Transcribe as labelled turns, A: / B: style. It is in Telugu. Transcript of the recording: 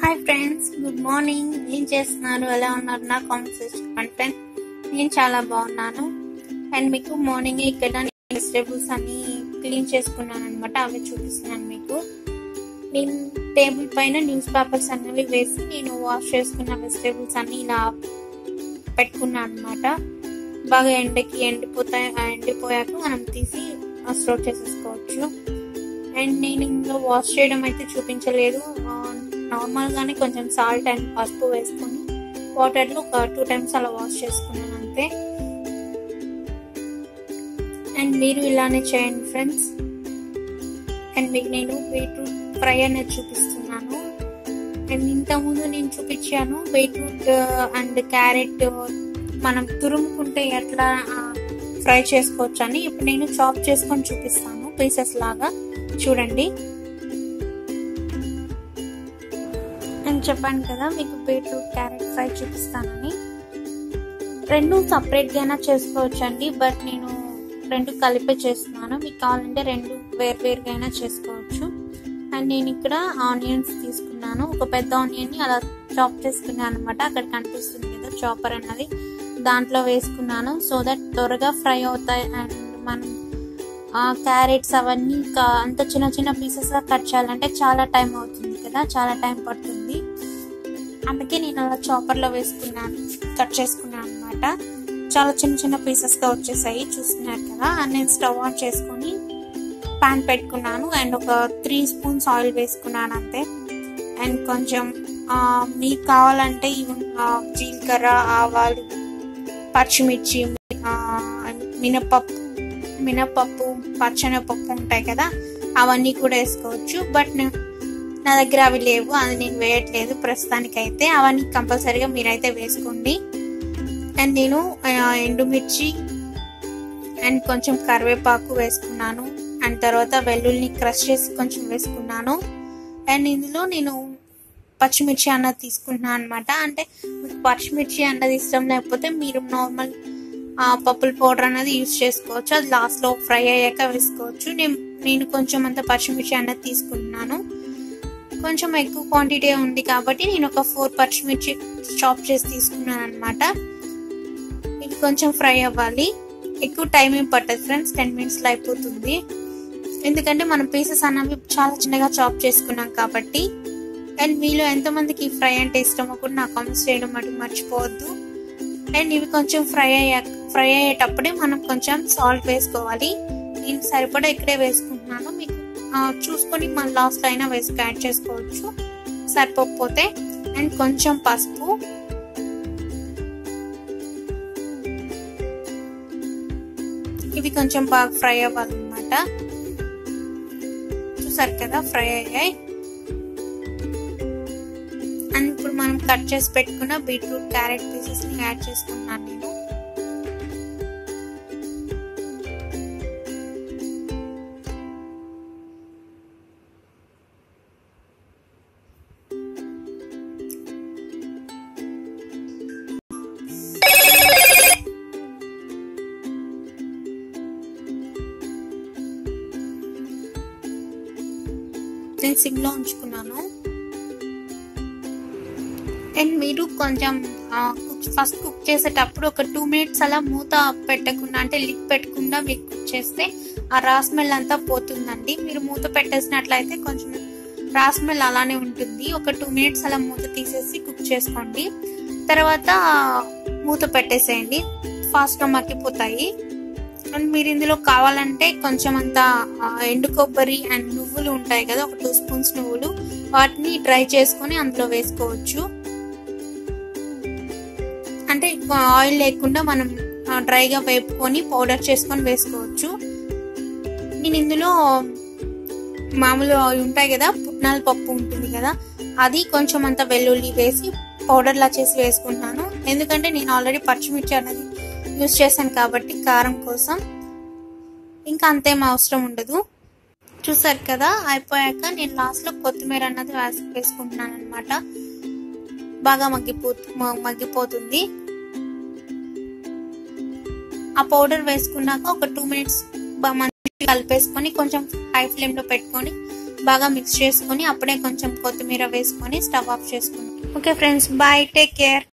A: హాయ్ ఫ్రెండ్స్ గుడ్ మార్నింగ్ ఏం చేస్తున్నారు ఎలా ఉన్నారు నా కామెంట్స్ చెప్పండి నేను చాలా బాగున్నాను అండ్ మీకు మార్నింగ్ ఇక్కడ వెజిటేబుల్స్ అన్ని క్లీన్ చేసుకున్నాను అనమాట అవి చూపిస్తున్నాను మీకు నేను టేబుల్ పైన న్యూస్ పేపర్స్ అనేవి వేసి నేను వాష్ చేసుకున్న వెజిటేబుల్స్ అన్ని ఇలా పెట్టుకున్నాను అనమాట బాగా ఎండకి ఎండిపోతాయి ఎండిపోయాక మనం తీసి స్టోర్ చేసేసుకోవచ్చు అండ్ నేను ఇందులో వాష్ చేయడం అయితే చూపించలేదు నార్మల్ గానే కొంచెం సాల్ట్ అండ్ పసుపు వేసుకొని వాటర్ లో ఒక టూ టైమ్స్ అలా వాష్ చేసుకున్నాను అంతే అండ్ మీరు ఇలానే చేయండి ఫ్రెండ్స్ అండ్ మీకు నేను బీట్రూట్ ఫ్రై అనేది చూపిస్తున్నాను అండ్ ఇంతకుముందు నేను చూపించాను బీట్రూట్ అండ్ క్యారెట్ మనం తురుముకుంటే ఎట్లా ఫ్రై చేసుకోవచ్చు అని ఇప్పుడు నేను చాప్ చేసుకొని చూపిస్తాను పీసెస్ లాగా చూడండి నేను చెప్పాను కదా మీకు బీట్రూట్ క్యారెట్ ఫ్రై చూపిస్తానని రెండు సపరేట్గా అయినా చేసుకోవచ్చు అండి బట్ నేను రెండు కలిపే చేస్తున్నాను మీకు కావాలంటే రెండు వేరువేరుగా అయినా చేసుకోవచ్చు అండ్ నేను ఇక్కడ ఆనియన్స్ తీసుకున్నాను ఒక పెద్ద ఆనియన్ని అలా చాప్ చేసుకున్నాను అనమాట అక్కడ కనిపిస్తుంది కదా చాపర్ అన్నది దాంట్లో వేసుకున్నాను సో దట్ త్వరగా ఫ్రై అవుతాయి అండ్ మనం క్యారెట్స్ అవన్నీ ఇంకా అంత చిన్న చిన్న పీసెస్గా కట్ చేయాలంటే చాలా టైం అవుతుంది కదా చాలా టైం పడుతుంది అందుకే నేను అలా చాపర్లో వేసుకున్నాను కట్ చేసుకున్నాను అనమాట చాలా చిన్న చిన్న పీసెస్గా వచ్చేసాయి చూస్తున్నారు కదా నేను స్టవ్ ఆన్ చేసుకొని పాన్ పెట్టుకున్నాను అండ్ ఒక త్రీ స్పూన్స్ ఆయిల్ వేసుకున్నాను అంతే అండ్ కొంచెం మీకు కావాలంటే జీలకర్ర ఆవాలు పచ్చిమిర్చి మినపప్పు మినపప్పు పచ్చనపప్పు ఉంటాయి కదా అవన్నీ కూడా వేసుకోవచ్చు బట్ నా దగ్గర అవి లేవు అది నేను వేయట్లేదు ప్రస్తుతానికైతే అవన్నీ కంపల్సరీగా మీరైతే వేసుకోండి అండ్ నేను ఎండుమిర్చి అండ్ కొంచెం కరివేపాకు వేసుకున్నాను అండ్ తర్వాత వెల్లుల్ని క్రష్ చేసి కొంచెం వేసుకున్నాను అండ్ ఇందులో నేను పచ్చిమిర్చి అన్నది తీసుకుంటున్నాను అనమాట అంటే మీకు పచ్చిమిర్చి అన్నది ఇష్టం లేకపోతే మీరు నార్మల్ పప్పుల పౌడర్ అనేది యూస్ చేసుకోవచ్చు అది లాస్ట్లో ఫ్రై అయ్యాక వేసుకోవచ్చు నేను నేను కొంచెం అంత పచ్చిమిర్చి అన్నది తీసుకుంటున్నాను కొంచెం ఎక్కువ క్వాంటిటీ ఉంది కాబట్టి నేను ఒక ఫోర్ పచ్చిమిర్చి చాప్ చేసి తీసుకున్నాను అనమాట ఇది కొంచెం ఫ్రై అవ్వాలి ఎక్కువ టైం ఏం పట్టదు ఫ్రెండ్స్ టెన్ మినిట్స్లో అయిపోతుంది ఎందుకంటే మనం పీసెస్ అన్నవి చాలా చిన్నగా చాప్ చేసుకున్నాం కాబట్టి అండ్ మీలో ఎంతమందికి ఫ్రై అంటే ఇష్టమో కూడా నాకు కామెంట్స్ చేయడం మటు మర్చిపోవద్దు అండ్ ఇవి కొంచెం ఫ్రై అయ్యాక ఫ్రై అయ్యేటప్పుడే మనం కొంచెం సాల్ట్ వేసుకోవాలి నేను సరిపడా ఇక్కడే వేసుకుంటున్నాను మీకు చూసుకొని మన లాస్ట్ అయినా వేసుకు యాడ్ చేసుకోవచ్చు సరిపోకపోతే అండ్ కొంచెం పసుపు ఇవి కొంచెం బాగా ఫ్రై అవ్వాలన్నమాట చూసారు కదా ఫ్రై అయ్యాయి అండ్ ఇప్పుడు మనం కట్ చేసి పెట్టుకున్న బీట్రూట్ క్యారెట్ పీసెస్ ని యాడ్ చేసుకున్నాను నేను నేను సిమ్లో ఉంచుకున్నాను అండ్ మీరు కొంచెం ఫస్ట్ కుక్ చేసేటప్పుడు ఒక టూ మినిట్స్ అలా మూత పెట్టకుండా అంటే లిక్ పెట్టకుండా మీరు కుక్ చేస్తే ఆ రా స్మెల్ అంతా పోతుందండి మీరు మూత పెట్టేసినట్లయితే కొంచెం రా స్మెల్ అలానే ఉంటుంది ఒక టూ మినిట్స్ అలా మూత తీసేసి కుక్ చేసుకోండి తర్వాత మూత పెట్టేసేయండి ఫాస్ట్గా మగ్గిపోతాయి అండ్ మీరు ఇందులో కావాలంటే కొంచెం అంత ఎండు కొబ్బరి అండ్ నువ్వులు ఉంటాయి కదా ఒక టూ స్పూన్స్ నువ్వులు వాటిని డ్రై చేసుకొని అందులో వేసుకోవచ్చు అంటే ఆయిల్ లేకుండా మనం డ్రైగా వేపుకొని పౌడర్ చేసుకొని వేసుకోవచ్చు నేను ఇందులో మామూలు ఉంటాయి కదా పుట్నాల పప్పు ఉంటుంది కదా అది కొంచెం అంత వెల్లుల్లి వేసి పౌడర్లా చేసి వేసుకుంటున్నాను ఎందుకంటే నేను ఆల్రెడీ పచ్చిమిర్చి అనేది యూస్ చేశాను కాబట్టి కారం కోసం ఇంకా అంతేం అవసరం ఉండదు చూసారు కదా అయిపోయాక నేను లాస్ట్లో కొత్తిమీర అన్నది వేసుకుంటున్నాను అనమాట బాగా మగ్గిపోతు మగ్గిపోతుంది ఆ పౌడర్ వేసుకున్నాక ఒక టూ మినిట్స్ మంచిగా కలిపేసుకొని కొంచెం హై ఫ్లేమ్లో పెట్టుకొని బాగా మిక్స్ చేసుకొని అప్పుడే కొంచెం కొత్తిమీర వేసుకొని స్టవ్ ఆఫ్ చేసుకున్నాం okay friends bye take care